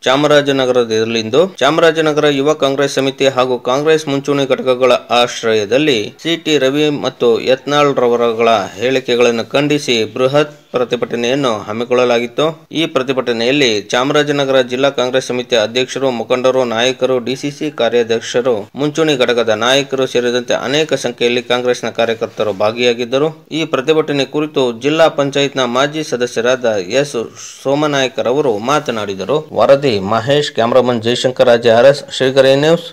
ಚಾಮರಾಜನಗರದಲ್ಲಿಂದು ಚಾಮರಾಜನಗರ ಯುವ ಕಾಂಗ್ರೆಸ್ ಸಮಿತಿ ಹಾಗೂ ಕಾಂಗ್ರೆಸ್ ಮುಂಚೂಣಿ ಘಟಕಗಳ ಆಶ್ರಯದಲ್ಲಿ ಸಿಟಿ ರವಿ ಮತ್ತು ಯತ್ನಾಳ್ ರವರಗಳ ಹೇಳಿಕೆಗಳನ್ನು ಖಂಡಿಸಿ ಬೃಹತ್ ಪ್ರತಿಭಟನೆಯನ್ನು ಹಮ್ಮಿಕೊಳ್ಳಲಾಗಿತ್ತು ಈ ಪ್ರತಿಭಟನೆಯಲ್ಲಿ ಚಾಮರಾಜನಗರ ಜಿಲ್ಲಾ ಕಾಂಗ್ರೆಸ್ ಸಮಿತಿ ಅಧ್ಯಕ್ಷರು ಮುಖಂಡರು ನಾಯಕರು ಡಿಸಿಸಿ ಕಾರ್ಯಾಧ್ಯಕ್ಷರು ಮುಂಚೂಣಿ ಘಟಕದ ನಾಯಕರು ಸೇರಿದಂತೆ ಅನೇಕ ಸಂಖ್ಯೆಯಲ್ಲಿ ಕಾಂಗ್ರೆಸ್ನ ಕಾರ್ಯಕರ್ತರು ಭಾಗಿಯಾಗಿದ್ದರು ಈ ಪ್ರತಿಭಟನೆ ಕುರಿತು ಜಿಲ್ಲಾ ಪಂಚಾಯತ್ನ ಮಾಜಿ ಸದಸ್ಯರಾದ ಎಸ್ ಸೋಮನಾಯಕರವರು ಮಾತನಾಡಿದರು ವರದಿ ಮಹೇಶ್ ಕ್ಯಾಮರಾಮನ್ ಜಯಶಂಕರ್ ರಾಜೆ ಆರ್ಎಸ್ ಶ್ರೀಗರಿ ನ್ಯೂಸ್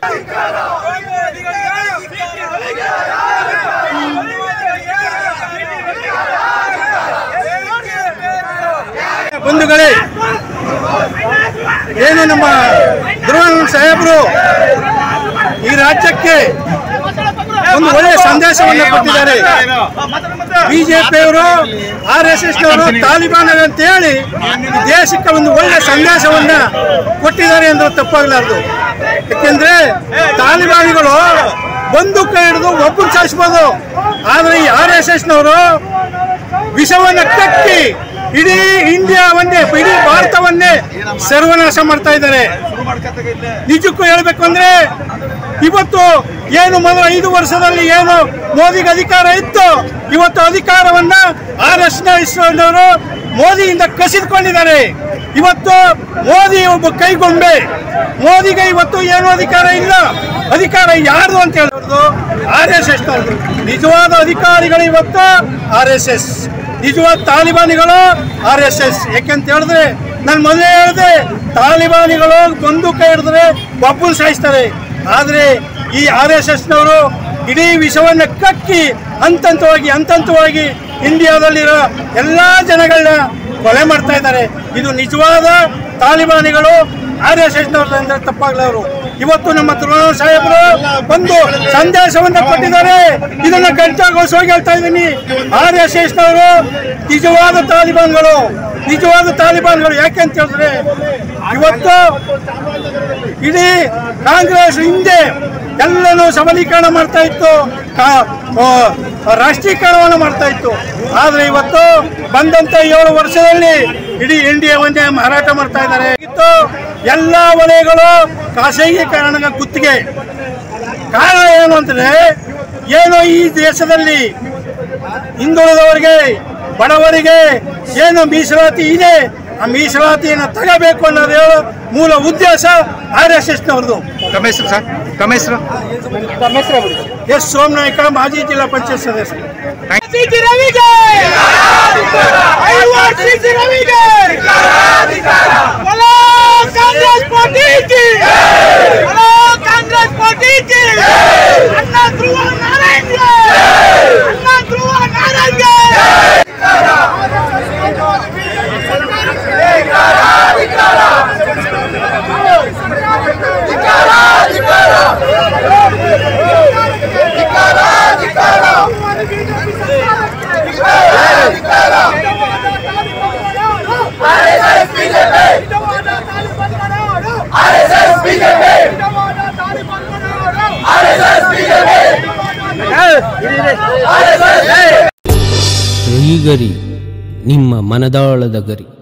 ಬಂಧುಗಳೇ ಏನು ನಮ್ಮ ಧ್ರುವನ್ ಸಾಹೇಬರು ಈ ರಾಜ್ಯಕ್ಕೆ ಒಂದು ಒಳ್ಳೆಯ ಸಂದೇಶವನ್ನು ಕೊಟ್ಟಿದ್ದಾರೆ ಬಿಜೆಪಿಯವರು ಆರ್ ಎಸ್ ಎಸ್ ನವರು ತಾಲಿಬಾನ್ ಅಂತ ಹೇಳಿ ಈ ದೇಶಕ್ಕೆ ಒಂದು ಒಳ್ಳೆಯ ಸಂದೇಶವನ್ನ ಕೊಟ್ಟಿದ್ದಾರೆ ಅಂದ್ರೆ ತಪ್ಪಾಗಲಾರದು ಯಾಕೆಂದ್ರೆ ತಾಲಿಬಾನಿಗಳು ಬಂದೂಕ ಹಿಡಿದು ಒಬ್ಬರು ಸಾಯಿಸ್ಬೋದು ಆದ್ರೆ ಈ ಆರ್ ಎಸ್ ಎಸ್ ನವರು ವಿಷವನ್ನ ಕಟ್ಟಿ ಇಡೀ ಇಂಡಿಯಾವನ್ನೇ ಇಡೀ ಭಾರತವನ್ನೇ ಸರ್ವನಾಶ ಮಾಡ್ತಾ ಇದ್ದಾರೆ ನಿಜಕ್ಕೂ ಹೇಳ್ಬೇಕು ಅಂದ್ರೆ ಇವತ್ತು ಏನು ಮೊದಲ ಐದು ವರ್ಷದಲ್ಲಿ ಏನು ಮೋದಿಗೆ ಅಧಿಕಾರ ಇತ್ತು ಇವತ್ತು ಅಧಿಕಾರವನ್ನ ಆರ್ ಎಸ್ ಇಸ್ರೋನವರು ಮೋದಿಯಿಂದ ಕಸಿದುಕೊಂಡಿದ್ದಾರೆ ಇವತ್ತು ಮೋದಿ ಒಬ್ಬ ಕೈಗೊಂಬೆ ಮೋದಿಗೆ ಇವತ್ತು ಏನು ಅಧಿಕಾರ ಇಲ್ಲ ಅಧಿಕಾರ ಯಾರ್ದು ಅಂತ ಹೇಳೋದು ಆರ್ ಎಸ್ ಎಸ್ ನಿಜವಾದ ಅಧಿಕಾರಿಗಳು ಇವತ್ತು ಆರ್ ಎಸ್ ಎಸ್ ನಿಜವಾದ ತಾಲಿಬಾನಿಗಳು ಆರ್ ಎಸ್ ಎಸ್ ಯಾಕೆಂತ ಹೇಳಿದ್ರೆ ನಾನು ಮೊದಲೇ ಹೇಳಿದೆ ತಾಲಿಬಾನಿಗಳು ಬಂದೂಕ ಹಿಡಿದ್ರೆ ಒಬ್ಬನ ಸಾಯಿಸ್ತಾರೆ ಆದರೆ ಈ ಆರ್ ಎಸ್ ಎಸ್ನವರು ಇಡೀ ವಿಷವನ್ನು ಕಕ್ಕಿ ಹಂತಂತವಾಗಿ ಹಂತಂತವಾಗಿ ಇಂಡಿಯಾದಲ್ಲಿರೋ ಎಲ್ಲ ಜನಗಳನ್ನ ಕೊಲೆ ಮಾಡ್ತಾ ಇದ್ದಾರೆ ಇದು ನಿಜವಾದ ತಾಲಿಬಾನಿಗಳು ಆರ್ ಎಸ್ ಎಸ್ನವ್ರು ಅಂದ್ರೆ ತಪ್ಪಾಗ್ಲವರು ಇವತ್ತು ನಮ್ಮ ಧ್ರುವ ಸಾಹೇಬರು ಒಂದು ಸಂದೇಶವನ್ನ ಕೊಟ್ಟಿದ್ದಾರೆ ಇದನ್ನ ಗಂಟಾಘೋಷವಾಗಿ ಹೇಳ್ತಾ ಇದ್ದೀನಿ ಆರ್ ಎಸ್ ಎಸ್ನವರು ನಿಜವಾದ ತಾಲಿಬಾನ್ಗಳು ನಿಜವಾದ ತಾಲಿಬಾನ್ಗಳು ಯಾಕೆ ಅಂತ ಹೇಳಿದ್ರೆ ಇವತ್ತು ಇಡೀ ಕಾಂಗ್ರೆಸ್ ಹಿಂದೆ ಎಲ್ಲನೂ ಸಬಲೀಕರಣ ಮಾಡ್ತಾ ಇತ್ತು ಕಾ- ಆ, ರಾಷ್ಟ್ರೀಕರಣವನ್ನು ಮಾಡ್ತಾ ಇತ್ತು ಆದ್ರೆ ಇವತ್ತು ಬಂದಂತ ಏಳು ವರ್ಷದಲ್ಲಿ ಇಡೀ ಇಂಡಿಯಾ ಒಂದೇ ಮಾರಾಟ ಮಾಡ್ತಾ ಇದ್ದಾರೆ ಇತ್ತು ಎಲ್ಲ ವಲಯಗಳು ಖಾಸಗೀಕರಣ ಗುತ್ತಿಗೆ ಕಾರಣ ಏನು ಅಂದ್ರೆ ಏನು ಈ ದೇಶದಲ್ಲಿ ಹಿಂದುಳಿದವರಿಗೆ ಬಡವರಿಗೆ ಏನು ಮೀಸಲಾತಿ ಇದೆ ಆ ಮೀಸಲಾತಿಯನ್ನು ತಗೋಬೇಕು ಅನ್ನೋದು ಹೇಳೋ ಮೂಲ ಉದ್ದೇಶ ಆರ್ ಎಸ್ ಎಸ್ನವ್ರದ್ದು ತಮ್ಮ ಹೆಸರು ಸರ್ ತಮ್ಮ ಹೆಸರು ಎಸ್ ಸೋಮನಾಯ್ಕ ಮಾಜಿ ಜಿಲ್ಲಾ ಪಂಚಾಯತ್ ಸದಸ್ಯರು ಸಿಟಿ ರವಿಗೆ ಐವತ್ತು ಸಿಟಿ ರವಿಗೆ बोलो कांग्रेस पार्टी की बोलो कांग्रेस पार्टी की अन्ना ध्रुव नारायण गे अन्ना ध्रुव नारायण गे ಶ್ರೀಗರಿ ನಿಮ್ಮ ಮನದಾಳದ ಗರಿ